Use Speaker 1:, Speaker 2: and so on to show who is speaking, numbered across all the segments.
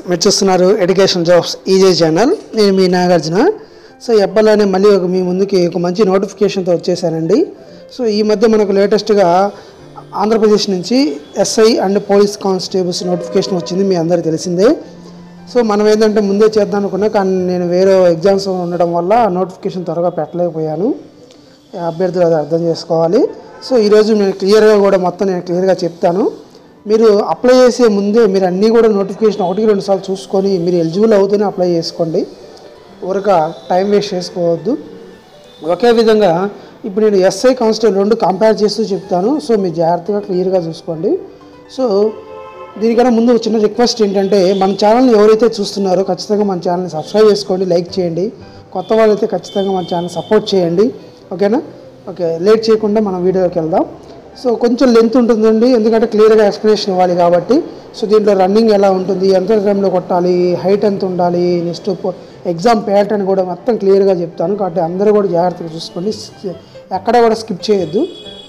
Speaker 1: మీరు చూస్తున్నారు education jobs easy channel నేను మీ నాగార్జున సో ఎప్పలానే మళ్ళీ ఒక మీ ముందుకి ఒక మంచి నోటిఫికేషన్తో వచ్చేసానండి సో ఈ మధ్య మనకు లేటెస్ట్గా ఆంధ్రప్రదేశ్ నుంచి SI and police constables notification వచ్చింది మీ అందరికీ తెలిసిందే సో మనం ఏంటంటే ముందే చేద్దాం అనుకున్నా కానీ నేను వేరే ఎగ్జామ్స్ ఉండడం వల్ల నోటిఫికేషన్ త్వరగా పెట్టలేకపోయాను అభ్యర్థులు అది అర్థం చేసుకోవాలి సో ఈరోజు నేను క్లియర్గా కూడా మొత్తం నేను క్లియర్గా చెప్తాను మీరు అప్లై చేసే ముందే మీరు అన్నీ కూడా నోటిఫికేషన్ ఒకటికి రెండు సార్లు చూసుకొని మీరు ఎలిజిబుల్ అవుతూనే అప్లై చేసుకోండి ఊరక టైం వేస్ట్ చేసుకోవద్దు ఒకే విధంగా ఇప్పుడు నేను ఎస్ఐ కానిస్టేబుల్ రెండు కంపేర్ చేస్తూ చెప్తాను సో మీరు జాగ్రత్తగా క్లియర్గా చూసుకోండి సో దీనికన్నా ముందు ఒక చిన్న రిక్వెస్ట్ ఏంటంటే మన ఛానల్ని ఎవరైతే చూస్తున్నారో ఖచ్చితంగా మన ఛానల్ని సబ్స్క్రైబ్ చేసుకోండి లైక్ చేయండి కొత్త వాళ్ళైతే ఖచ్చితంగా మన ఛానల్ సపోర్ట్ చేయండి ఓకేనా ఓకే లేట్ చేయకుండా మనం వీడియోకి వెళ్దాం సో కొంచెం లెంత్ ఉంటుందండి ఎందుకంటే క్లియర్గా ఎక్స్ప్లెనేషన్ ఇవ్వాలి కాబట్టి సో దీంట్లో రన్నింగ్ ఎలా ఉంటుంది ఎంత టైంలో కొట్టాలి హైట్ ఎంత ఉండాలి నెక్స్ట్ ఎగ్జామ్ ప్యాటర్న్ కూడా మొత్తం క్లియర్గా చెప్తాను కాబట్టి అందరూ కూడా జాగ్రత్తగా చూసుకోండి ఎక్కడ కూడా స్కిప్ చేయొద్దు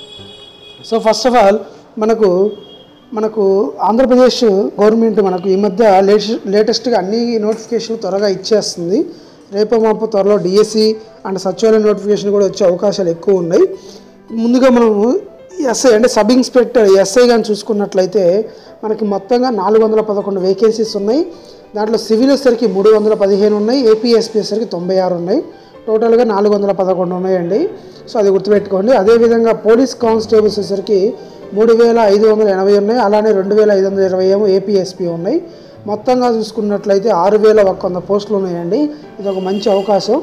Speaker 1: సో ఫస్ట్ ఆఫ్ ఆల్ మనకు మనకు ఆంధ్రప్రదేశ్ గవర్నమెంట్ మనకు ఈ మధ్య లేటెస్ట్ లేటెస్ట్గా అన్ని నోటిఫికేషన్లు త్వరగా ఇచ్చేస్తుంది రేపు మాపు త్వరలో డిఎస్సి అండ్ సచివాలయ నోటిఫికేషన్ కూడా వచ్చే అవకాశాలు ఎక్కువ ఉన్నాయి ముందుగా మనము ఎస్ఐ అంటే సబ్ ఇన్స్పెక్టర్ ఎస్ఐ కానీ చూసుకున్నట్లయితే మనకి మొత్తంగా నాలుగు వందల పదకొండు వేకెన్సీస్ ఉన్నాయి దాంట్లో సివిల్ వచ్చేసరికి మూడు వందల పదిహేను ఉన్నాయి ఏపీఎస్పీ వచ్చేసరికి తొంభై ఆరు ఉన్నాయి టోటల్గా నాలుగు వందల పదకొండు ఉన్నాయండి సో అది గుర్తుపెట్టుకోండి అదేవిధంగా పోలీస్ కానిస్టేబుల్స్ వచ్చేసరికి మూడు వేల ఐదు వందల ఎనభై ఉన్నాయి అలానే రెండు వేల ఐదు వందల ఇరవై ఏమో ఏపీఎస్పీ ఉన్నాయి మొత్తంగా చూసుకున్నట్లయితే ఆరు వేల ఒక వంద పోస్టులు ఉన్నాయండి ఇది ఒక మంచి అవకాశం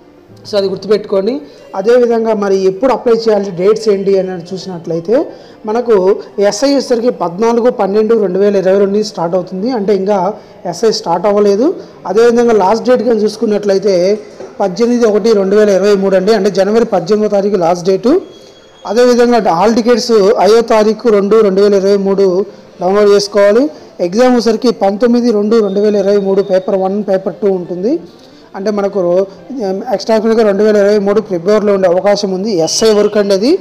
Speaker 1: సో అది గుర్తుపెట్టుకోండి అదేవిధంగా మరి ఎప్పుడు అప్లై చేయాలి డేట్స్ ఏంటి అని చూసినట్లయితే మనకు ఎస్ఐ వచ్చేసరికి పద్నాలుగు పన్నెండు రెండు వేల ఇరవై రెండు నుంచి స్టార్ట్ అవుతుంది అంటే ఇంకా ఎస్ఐ స్టార్ట్ అవ్వలేదు అదేవిధంగా లాస్ట్ డేట్ కానీ చూసుకున్నట్లయితే పద్దెనిమిది ఒకటి రెండు వేల ఇరవై మూడు అండి అంటే జనవరి పద్దెనిమిదో తారీఖు లాస్ట్ డేటు అదేవిధంగా హాల్ టికెట్స్ ఐదో తారీఖు రెండు రెండు వేల ఇరవై మూడు డౌన్లోడ్ చేసుకోవాలి ఎగ్జామ్ వచ్చరికి పంతొమ్మిది రెండు రెండు వేల ఇరవై మూడు పేపర్ వన్ పేపర్ టూ ఉంటుంది అంటే మనకు ఎక్స్ట్రాగా రెండు వేల ఇరవై మూడు ఫిబ్రవరిలో ఉండే అవకాశం ఉంది ఎస్ఐ వర్క్ అండి అది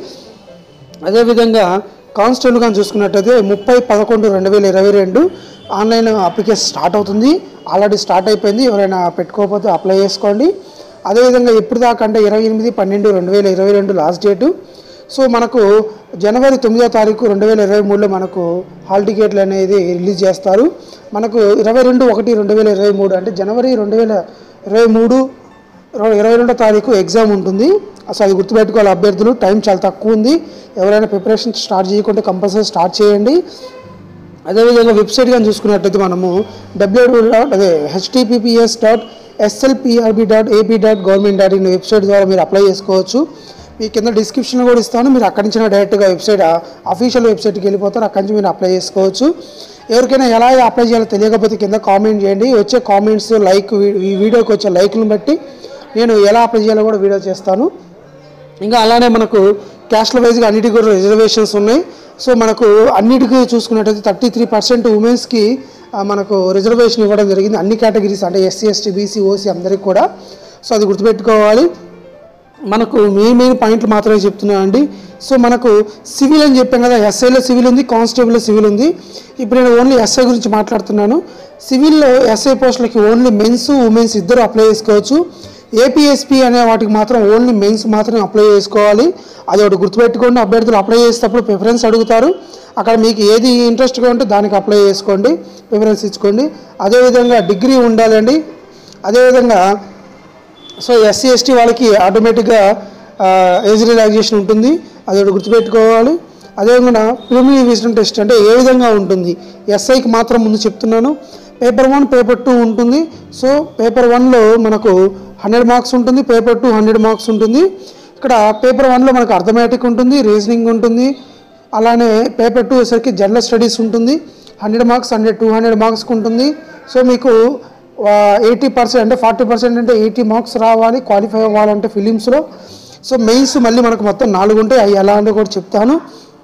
Speaker 1: అదేవిధంగా కానిస్టేబుల్ కానీ చూసుకున్నట్టయితే ముప్పై పదకొండు రెండు వేల ఇరవై రెండు ఆన్లైన్ అప్లికేషన్ స్టార్ట్ అవుతుంది ఆల్రెడీ స్టార్ట్ అయిపోయింది ఎవరైనా పెట్టుకోకపోతే అప్లై చేసుకోండి అదేవిధంగా ఎప్పుడు దాకా అంటే ఇరవై ఎనిమిది పన్నెండు రెండు వేల ఇరవై రెండు లాస్ట్ డేటు సో మనకు జనవరి తొమ్మిదో తారీఖు రెండు వేల ఇరవై మూడులో మనకు హాల్ టికెట్లు అనేది రిలీజ్ చేస్తారు మనకు ఇరవై రెండు ఒకటి రెండు వేల ఇరవై మూడు అంటే జనవరి రెండు వేల ఇరవై మూడు ఇరవై రెండో తారీఖు ఎగ్జామ్ ఉంటుంది అసలు అది గుర్తుపెట్టుకోవాలి అభ్యర్థులు టైం చాలా తక్కువ ఉంది ఎవరైనా ప్రిపరేషన్ స్టార్ట్ చేయకుంటే కంపల్సరీ స్టార్ట్ చేయండి అదేవిధంగా వెబ్సైట్ కానీ చూసుకున్నట్టయితే మనము డబ్ల్యూడబ్ల్యూ డాట్ అదే HTTPPS dot SLPRB dot AP dot government dot in website ద్వారా మీరు అప్లై చేసుకోవచ్చు మీ కింద డిస్క్రిప్షన్లో కూడా ఇస్తాను మీరు అక్కడి నుంచి డైరెక్ట్గా వెబ్సైట్ అఫీషియల్ వెబ్సైట్కి వెళ్ళిపోతారు అక్కడి నుంచి మీరు అప్లై చేసుకోవచ్చు ఎవరికైనా ఎలా అప్లై చేయాలో తెలియకపోతే కింద కామెంట్ చేయండి వచ్చే కామెంట్స్ లైక్ ఈ వీడియోకి వచ్చే లైక్లను బట్టి నేను ఎలా అప్లై చేయాలో కూడా వీడియో చేస్తాను ఇంకా అలానే మనకు క్యాస్ట్ల వైజ్గా అన్నిటికీ కూడా రిజర్వేషన్స్ ఉన్నాయి సో మనకు అన్నిటికీ చూసుకున్నట్టయితే థర్టీ త్రీ పర్సెంట్ ఉమెన్స్కి మనకు రిజర్వేషన్ ఇవ్వడం జరిగింది అన్ని కేటగిరీస్ అంటే ఎస్సీ ఎస్టీ బీసీ ఓసీ అందరికి కూడా సో అది గుర్తుపెట్టుకోవాలి మనకు మెయిన్ మెయిన్ పాయింట్లు మాత్రమే చెప్తున్నాను అండి సో మనకు సివిల్ అని చెప్పాం కదా ఎస్ఐలో సివిల్ ఉంది కానిస్టేబుల్లో సివిల్ ఉంది ఇప్పుడు నేను ఓన్లీ ఎస్ఐ గురించి మాట్లాడుతున్నాను సివిల్లో ఎస్ఐ పోస్టులకి ఓన్లీ మెన్స్ ఉమెన్స్ ఇద్దరు అప్లై చేసుకోవచ్చు ఏపీఎస్పీ అనే వాటికి మాత్రం ఓన్లీ మెన్స్ మాత్రమే అప్లై చేసుకోవాలి అది ఒకటి గుర్తుపెట్టుకోండి అభ్యర్థులు అప్లై చేసేటప్పుడు ప్రిఫరెన్స్ అడుగుతారు అక్కడ మీకు ఏది ఇంట్రెస్ట్గా ఉంటే దానికి అప్లై చేసుకోండి ప్రిఫరెన్స్ ఇచ్చుకోండి అదేవిధంగా డిగ్రీ ఉండాలండి అదేవిధంగా సో ఎస్సీ ఎస్టీ వాళ్ళకి ఆటోమేటిక్గా ఏజ్ రిలాక్సేషన్ ఉంటుంది అది ఒకటి గుర్తుపెట్టుకోవాలి అదేవిధంగా ప్రిలిమినరీ విజన్ టెస్ట్ అంటే ఏ విధంగా ఉంటుంది ఎస్ఐకి మాత్రం ముందు చెప్తున్నాను పేపర్ వన్ పేపర్ టూ ఉంటుంది సో పేపర్ వన్లో మనకు హండ్రెడ్ మార్క్స్ ఉంటుంది పేపర్ టూ హండ్రెడ్ మార్క్స్ ఉంటుంది ఇక్కడ పేపర్ వన్లో మనకు అర్థమెటిక్ ఉంటుంది రీజనింగ్ ఉంటుంది అలానే పేపర్ టూ వచ్చేసరికి జనరల్ స్టడీస్ ఉంటుంది hundred marks hundred two hundred మార్క్స్కి ఉంటుంది సో మీకు ఎయిటీ పర్సెంట్ అంటే ఫార్టీ పర్సెంట్ అంటే ఎయిటీ మార్క్స్ రావాలి క్వాలిఫై అవ్వాలంటే ఫిలిమ్స్లో సో మెయిన్స్ మళ్ళీ మనకు మొత్తం నాలుగు ఉంటాయి అవి ఎలా అంటే కూడా చెప్తాను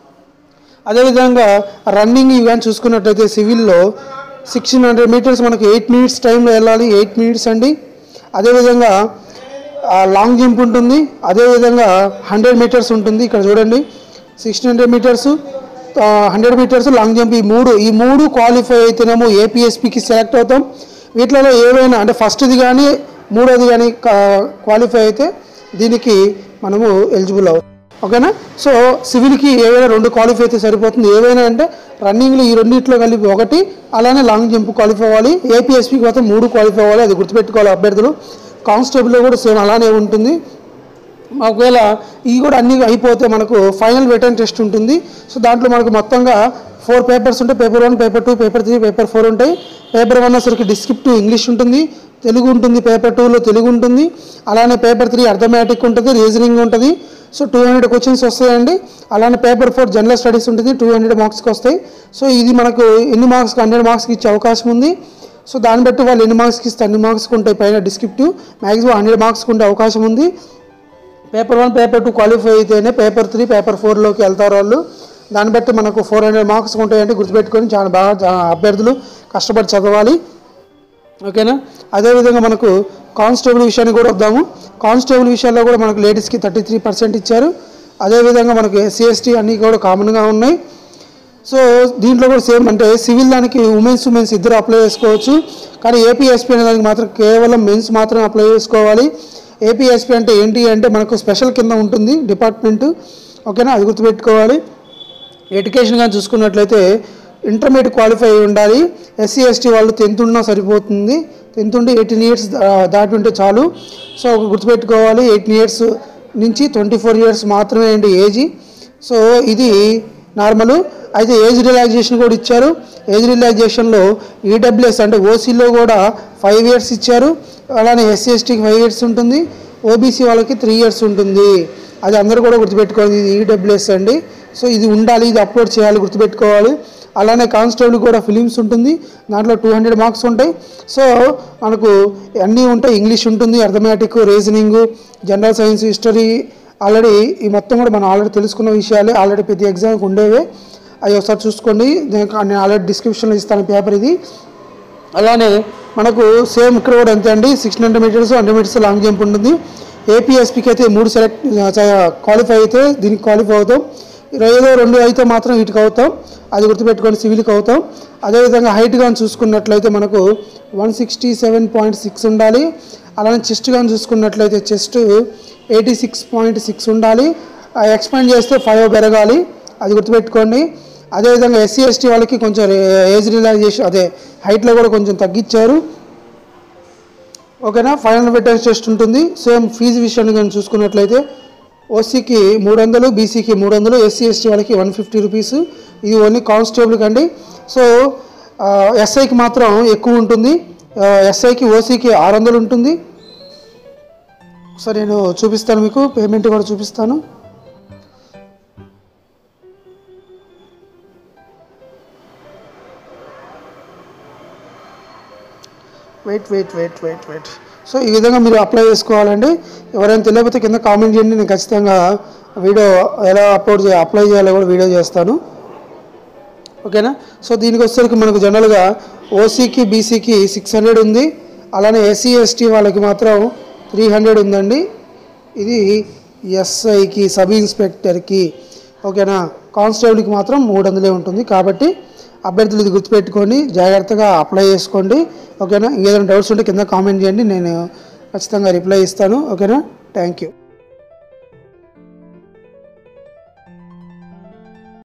Speaker 1: అదేవిధంగా రన్నింగ్ ఇవన్నీ చూసుకున్నట్టయితే సివిల్లో సిక్స్టీన్ హండ్రెడ్ మీటర్స్ మనకు ఎయిట్ మినిట్స్ టైంలో వెళ్ళాలి ఎయిట్ మినిట్స్ అండి అదేవిధంగా లాంగ్ జంప్ ఉంటుంది అదేవిధంగా హండ్రెడ్ మీటర్స్ ఉంటుంది ఇక్కడ చూడండి sixteen hundred metres hundred metres long jump ఈ మూడు ఈ మూడు క్వాలిఫై అయితేనేమో ఏపీఎస్పికి సెలెక్ట్ అవుతాం వీటిలో ఏవైనా అంటే ఫస్ట్ది కానీ మూడోది కానీ క్వాలిఫై అయితే దీనికి మనము ఎలిజిబుల్ అవుతాం ఓకేనా సో సివిల్కి ఏవైనా రెండు క్వాలిఫై అయితే సరిపోతుంది ఏవైనా అంటే రన్నింగ్లో ఈ రెండింటిలో కలిపి ఒకటి అలానే లాంగ్ జంప్ క్వాలిఫై అవ్వాలి ఏపీఎస్పికి మాత్రం మూడు క్వాలిఫై అవ్వాలి అది గుర్తుపెట్టుకోవాలి అభ్యర్థులు కానిస్టేబుల్లో కూడా సేమ్ అలానే ఉంటుంది ఒకవేళ ఇవి కూడా అన్నీ అయిపోతే మనకు ఫైనల్ రిటర్న్ టెస్ట్ ఉంటుంది సో దాంట్లో మనకు మొత్తంగా ఫోర్ పేపర్స్ ఉంటాయి paper one paper two paper three paper four ఉంటాయి పేపర్ వన్ వచ్చరికి డిస్క్రిప్టివ్ ఇంగ్లీష్ ఉంటుంది తెలుగు ఉంటుంది పేపర్ టూలో తెలుగు ఉంటుంది అలానే పేపర్ త్రీ అర్థమెటిక్ ఉంటుంది రీజనింగ్ ఉంటుంది సో టూ హండ్రెడ్ క్వశ్చన్స్ వస్తాయండి అలానే పేపర్ ఫోర్ జనరల్ స్టడీస్ ఉంటుంది టూ హండ్రెడ్ మార్క్స్కి వస్తాయి సో ఇది మనకు ఎన్ని మార్క్స్కి హండ్రెడ్ మార్క్స్కి ఇచ్చే అవకాశం ఉంది సో దాన్ని బట్టి వాళ్ళు ఎన్ని మార్క్స్కి ఇస్తే అన్ని మార్క్స్కి ఉంటాయి పైన డిస్క్రిప్టివ్ మ్యాక్సిమం హండ్రెడ్ మార్క్స్కి ఉండే అవకాశం ఉంది paper one paper two qualify అయితేనే పేపర్ త్రీ పేపర్ ఫోర్లోకి వెళ్తారు వాళ్ళు దాన్ని బట్టి మనకు ఫోర్ హండ్రెడ్ మార్క్స్ ఉంటాయంటే గుర్తుపెట్టుకొని చాలా బాగా చా- అభ్యర్థులు కష్టపడి చదవాలి ఓకేనా అదేవిధంగా మనకు కానిస్టేబుల్ విషయానికి కూడా వద్దాము కానిస్టేబుల్ విషయాల్లో కూడా మనకు లేడీస్కి థర్టీ త్రీ పర్సెంట్ ఇచ్చారు అదేవిధంగా మనకు ఎస్సీ ఎస్టీ అన్నీ కూడా కామన్గా ఉన్నాయి సో దీంట్లో కూడా సేమ్ అంటే సివిల్ దానికి ఉమెన్స్ ఉమెన్స్ ఇద్దరు అప్లై చేసుకోవచ్చు కానీ ఏపీఎస్పీ అనే దానికి మాత్రం కేవలం మెన్స్ మాత్రం అప్లై చేసుకోవాలి ఏపీఎస్పీ అంటే ఏంటి అంటే మనకు స్పెషల్ కింద ఉంటుంది డిపార్ట్మెంట్ ఓకేనా అది గుర్తుపెట్టుకోవాలి ఎడ్యుకేషన్ కానీ చూసుకున్నట్లయితే ఇంటర్మీడియట్ క్వాలిఫై అయి ఉండాలి ఎస్సీ ఎస్టీ వాళ్ళు టెన్త్ ఉన్నా సరిపోతుంది టెన్త్ ఉండి ఎయిటీన్ ఇయర్స్ దాటి ఉంటే చాలు సో ఒక గుర్తుపెట్టుకోవాలి ఎయిటీన్ ఇయర్స్ నుంచి ట్వంటీ ఫోర్ ఇయర్స్ మాత్రమే అండి ఏజ్ సో ఇది నార్మల్ అయితే ఏజ్ రిలాక్సేషన్ కూడా ఇచ్చారు ఏజ్ రిలాక్సేషన్లో ఈడబ్ల్యూఎస్ అంటే ఓసీలో కూడా ఫైవ్ ఇయర్స్ ఇచ్చారు అలానే ఎస్సీ ఎస్టీకి ఫైవ్ ఇయర్స్ ఉంటుంది ఓబీసీ వాళ్ళకి త్రీ ఇయర్స్ ఉంటుంది అది అందరూ కూడా గుర్తుపెట్టుకోవాలి ఇది ఈడబ్ల్యూఎస్ అండి సో ఇది ఉండాలి ఇది అప్లోడ్ చేయాలి గుర్తుపెట్టుకోవాలి అలానే కానిస్టేబుల్ కూడా ఫిలిమ్స్ ఉంటుంది దాంట్లో టూ హండ్రెడ్ మార్క్స్ ఉంటాయి సో మనకు అన్నీ ఉంటాయి ఇంగ్లీష్ ఉంటుంది arithmetic reasoning general science history already ఈ మొత్తం కూడా మనం ఆల్రెడీ తెలుసుకున్న విషయాలే ఆల్రెడీ ప్రతి ఎగ్జామ్కి ఉండేవే అవి ఒకసారి చూసుకోండి దీనికి నేను ఆల్రెడీ డిస్క్రిప్షన్లో ఇస్తాను పేపర్ ఇది అలానే మనకు సేమ్ ఇక్కడ కూడా అంతే అండి six hundred metres hundred metres long jump ఉంటుంది ఏపీఎస్పీకి అయితే మూడు సెలెక్ట్ క్వాలిఫై అయితే దీనికి క్వాలిఫై అవుతాం ఏదో రెండు అయితే మాత్రం వీటికి అవుతాం అది గుర్తుపెట్టుకొని సివిల్కి అవుతాం అదేవిధంగా హైట్ కానీ చూసుకున్నట్లయితే మనకు one sixty seven point six ఉండాలి అలానే చెస్ట్ కానీ చూసుకున్నట్లయితే chest eighty six point six ఉండాలి ఎక్స్పాండ్ చేస్తే ఫైవ్ పెరగాలి అది గుర్తుపెట్టుకోండి అదేవిధంగా ఎస్సీ ఎస్టీ వాళ్ళకి కొంచెం ఏజ్ రిలాక్సేషన్ అదే హైట్లో కూడా కొంచెం తగ్గించారు ఓకేనా ఫైనల్ వెటర్స్ టెస్ట్ ఉంటుంది సేమ్ ఫీజు విషయాన్ని కానీ చూసుకున్నట్లయితే ఓసీకి మూడు వందలు బీసీకి మూడు వందలు ఎస్సీ ఎస్టీ వాళ్ళకి వన్ ఫిఫ్టీ రూపీస్ ఇది ఓన్లీ కానిస్టేబుల్కి అండి సో ఎస్ఐకి మాత్రం ఎక్కువ ఉంటుంది ఎస్ఐకి ఓసీకి ఆరు వందలు ఉంటుంది ఒకసారి నేను చూపిస్తాను మీకు పేమెంట్ కూడా చూపిస్తాను wait wait wait wait wait so ఈ విధంగా మీరు అప్లై చేసుకోవాలండి ఎవరైనా తెలియకపోతే కింద కామెంట్ చేయండి నేను ఖచ్చితంగా వీడియో ఎలా అప్లోడ్ చేయ అప్లై చేయాలో కూడా వీడియో చేస్తాను ఓకేనా సో దీనికి వచ్చేసరికి మనకు జనరల్గా ఓసీకి బీసీకి సిక్స్ హండ్రెడ్ ఉంది అలానే ఎస్సీ ఎస్టీ వాళ్ళకి మాత్రం త్రీ హండ్రెడ్ ఉందండి ఇది ఎస్ఐకి సబ్ ఇన్స్పెక్టర్కి ఓకేనా కానిస్టేబుల్కి మాత్రం మూడు వందలే ఉంటుంది కాబట్టి అభ్యర్థులు ఇది గుర్తుపెట్టుకొని జాగ్రత్తగా అప్లై చేసుకోండి ఓకేనా ఇంకేదైనా డౌట్స్ ఉంటే కింద కామెంట్ చేయండి నేను ఖచ్చితంగా రిప్లై ఇస్తాను ఓకేనా థ్యాంక్ యూ